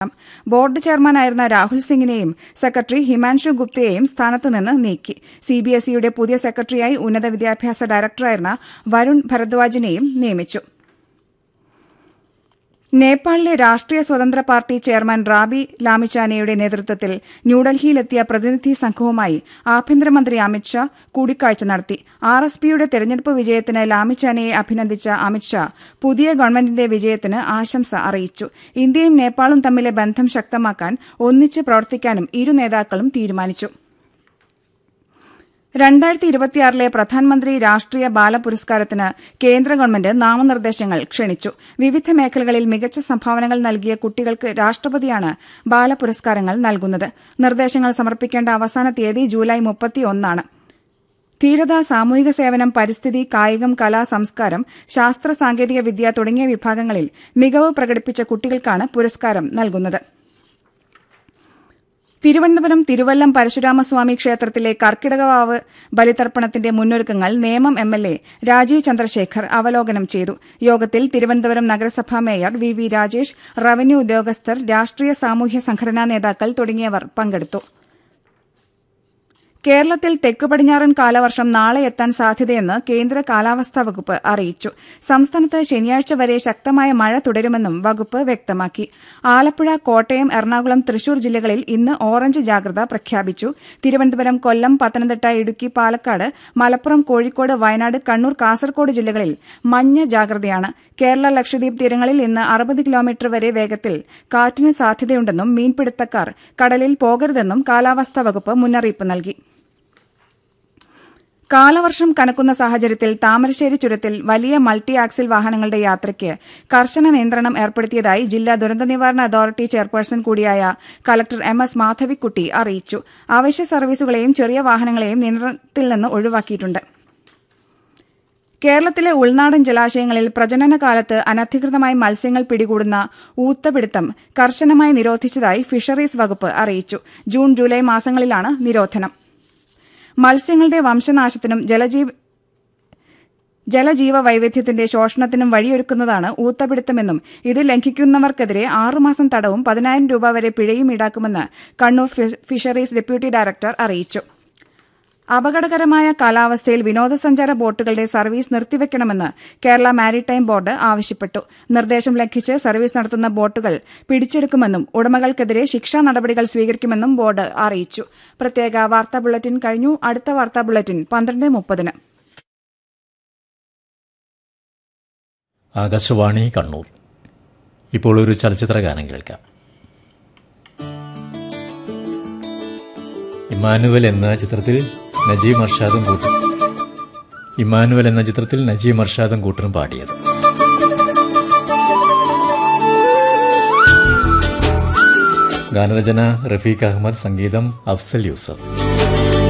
board ചെയർമാനായിരുന്ന രാഹുൽ സിംഗിനെയും secretary Himanshu ഗുപ്തയെയും സ്ഥാനത്തുനിന്ന് നീക്കി സിബിഎസ്ഇയുടെ പുതിയ സെക്രട്ടറിയായി ഉന്നത വിദ്യാഭ്യാസ ഡയറക്ടറായിരുന്ന വരുൺ ഭരദ്വാജിനെയും നിയമിച്ചു നേപ്പാളിലെ രാഷ്ട്രീയ സ്വതന്ത്ര പാർട്ടി ചെയർമാൻ റാബി ലാമിച്ചാനയുടെ നേതൃത്വത്തിൽ ന്യൂഡൽഹിയിലെത്തിയ പ്രതിനിധി സംഘവുമായി ആഭ്യന്തരമന്ത്രി അമിത്ഷാ കൂടിക്കാഴ്ച നടത്തി ആർ എസ് പിയുടെ തെരഞ്ഞെടുപ്പ് വിജയത്തിന് ലാമിച്ചാനയെ അഭിനന്ദിച്ച അമിത്ഷാ പുതിയ ഗവൺമെന്റിന്റെ വിജയത്തിന് ആശംസ അറിയിച്ചു ഇന്ത്യയും നേപ്പാളും തമ്മിലെ ബന്ധം ശക്തമാക്കാൻ ഒന്നിച്ച് പ്രവർത്തിക്കാനും ഇരു നേതാക്കളും തീരുമാനിച്ചു രണ്ടായിരത്തി ഇരുപത്തിയാറിലെ പ്രധാനമന്ത്രി രാഷ്ട്രീയ ബാല പുരസ്കാരത്തിന് കേന്ദ്ര ഗവൺമെന്റ് നാമനിർദ്ദേശങ്ങൾ ക്ഷണിച്ചു വിവിധ മേഖലകളിൽ മികച്ച സംഭാവനകൾ നൽകിയ കുട്ടികൾക്ക് രാഷ്ട്രപതിയാണ് ബാല പുരസ്കാരങ്ങൾ നൽകുന്നത് നിർദ്ദേശങ്ങൾ സമർപ്പിക്കേണ്ട അവസാന തീയതി ജൂലൈ മുപ്പത്തിയൊന്നാണ് ധീരത സാമൂഹിക സേവനം പരിസ്ഥിതി കായികം കല സംസ്കാരം ശാസ്ത്ര സാങ്കേതിക വിദ്യ തുടങ്ങിയ വിഭാഗങ്ങളിൽ മികവ് പ്രകടിപ്പിച്ച കുട്ടികൾക്കാണ് പുരസ്കാരം നൽകുന്നത് തിരുവനന്തപുരം തിരുവല്ലം പരശുരാമസ്വാമി ക്ഷേത്രത്തിലെ കർക്കിടകവാവ് ബലിതർപ്പണത്തിന്റെ മുന്നൊരുക്കങ്ങൾ Nemom M L A Rajeev Chandrasekhar അവലോകനം ചെയ്തു യോഗത്തിൽ തിരുവനന്തപുരം നഗരസഭാ mayor V V Rajesh revenue ഉദ്യോഗസ്ഥർ രാഷ്ട്രീയ സാമൂഹ്യ സംഘടനാ നേതാക്കൾ തുടങ്ങിയവർ പങ്കെടുത്തു കേരളത്തിൽ തെക്കു പടിഞ്ഞാറൻ കാലവർഷം നാളെ എത്താൻ സാധ്യതയെന്ന് കേന്ദ്ര കാലാവസ്ഥാ വകുപ്പ് അറിയിച്ചു സംസ്ഥാനത്ത് ശനിയാഴ്ച വരെ ശക്തമായ മഴ തുടരുമെന്നും വകുപ്പ് വ്യക്തമാക്കി ആലപ്പുഴ കോട്ടയം എറണാകുളം തൃശൂർ ജില്ലകളിൽ ഇന്ന് ഓറഞ്ച് ജാഗ്രത പ്രഖ്യാപിച്ചു തിരുവനന്തപുരം കൊല്ലം പത്തനംതിട്ട ഇടുക്കി പാലക്കാട് മലപ്പുറം കോഴിക്കോട് വയനാട് കണ്ണൂർ കാസർകോട് ജില്ലകളിൽ മഞ്ഞ ജാഗ്രതയാണ് കേരള ലക്ഷദ്വീപ് തീരങ്ങളിൽ ഇന്ന് അറുപത് കിലോമീറ്റർ വരെ വേഗത്തിൽ കാറ്റിന് സാധ്യതയുണ്ടെന്നും മീൻപിടുത്തക്കാർ കടലിൽ പോകരുതെന്നും കാലാവസ്ഥാ വകുപ്പ് മുന്നറിയിപ്പ് നൽകി കാലവർഷം കനക്കുന്ന സാഹചര്യത്തിൽ താമരശ്ശേരി ചുരത്തിൽ വലിയ മൾട്ടി ആക്സിൽ വാഹനങ്ങളുടെ യാത്രയ്ക്ക് കർശന നിയന്ത്രണം ഏർപ്പെടുത്തിയതായി ജില്ലാ ദുരന്ത നിവാരണ അതോറിറ്റി ചെയർപേഴ്സൺ കൂടിയായ കലക്ടർ എം എസ് മാധവിക്കുട്ടി അറിയിച്ചു അവശ്യ സർവീസുകളെയും ചെറിയ വാഹനങ്ങളെയും നിയന്ത്രണത്തിൽ നിന്ന് ഒഴിവാക്കിയിട്ടുണ്ട് കേരളത്തിലെ ഉൾനാടൻ ജലാശയങ്ങളിൽ പ്രജനന കാലത്ത് അനധികൃതമായി മത്സ്യങ്ങൾ പിടികൂടുന്ന ഊത്തപിടുത്തം കർശനമായി നിരോധിച്ചതായി ഫിഷറീസ് വകുപ്പ് അറിയിച്ചു ജൂൺ ജൂലൈ മാസങ്ങളിലാണ് നിരോധനം മത്സ്യങ്ങളുടെ വംശനാശത്തിനും ജലജീവ ജലജീവ വൈവിധ്യത്തിന്റെ ശോഷണത്തിനും വഴിയൊരുക്കുന്നതാണ് ഊത്തപിടുത്തമെന്നും ഇത് ലംഘിക്കുന്നവർക്കെതിരെ ആറുമാസം തടവും പതിനായിരം രൂപ വരെ പിഴയും ഈടാക്കുമെന്ന് കണ്ണൂർ ഫിഷറീസ് ഡെപ്യൂട്ടി ഡയറക്ടർ അറിയിച്ചു അപകടകരമായ കാലാവസ്ഥയിൽ വിനോദസഞ്ചാര ബോട്ടുകളുടെ സർവീസ് നിർത്തിവെക്കണമെന്ന് കേരള മാരിടൈം ബോർഡ് ആവശ്യപ്പെട്ടു നിർദ്ദേശം ലംഘിച്ച് സർവീസ് നടത്തുന്ന ബോട്ടുകൾ പിടിച്ചെടുക്കുമെന്നും ഉടമകൾക്കെതിരെ ശിക്ഷാ നടപടികൾ സ്വീകരിക്കുമെന്നും ബോർഡ് അറിയിച്ചു പ്രത്യേക വാർത്താ ബുള്ളറ്റിൻ കഴിഞ്ഞു അടുത്ത വാർത്താ ബുള്ളറ്റിൻ പന്ത്രണ്ട് മുപ്പതിന് ആകാശവാണി കണ്ണൂർ ഇപ്പോൾ ഒരു ചലച്ചിത്ര ഗാനം കേൾക്കാം ഇമാനുവൽ എന്ന ചിത്രത്തിൽ നജീം അർഷാദും കൂട്ടും ഇമാനുവൽ എന്ന ചിത്രത്തിൽ നജീം അർഷാദും കൂട്ടരും പാടിയത് ഗാനരചന റഫീഖ് അഹമ്മദ് സംഗീതം അഫ്സൽ യൂസഫ്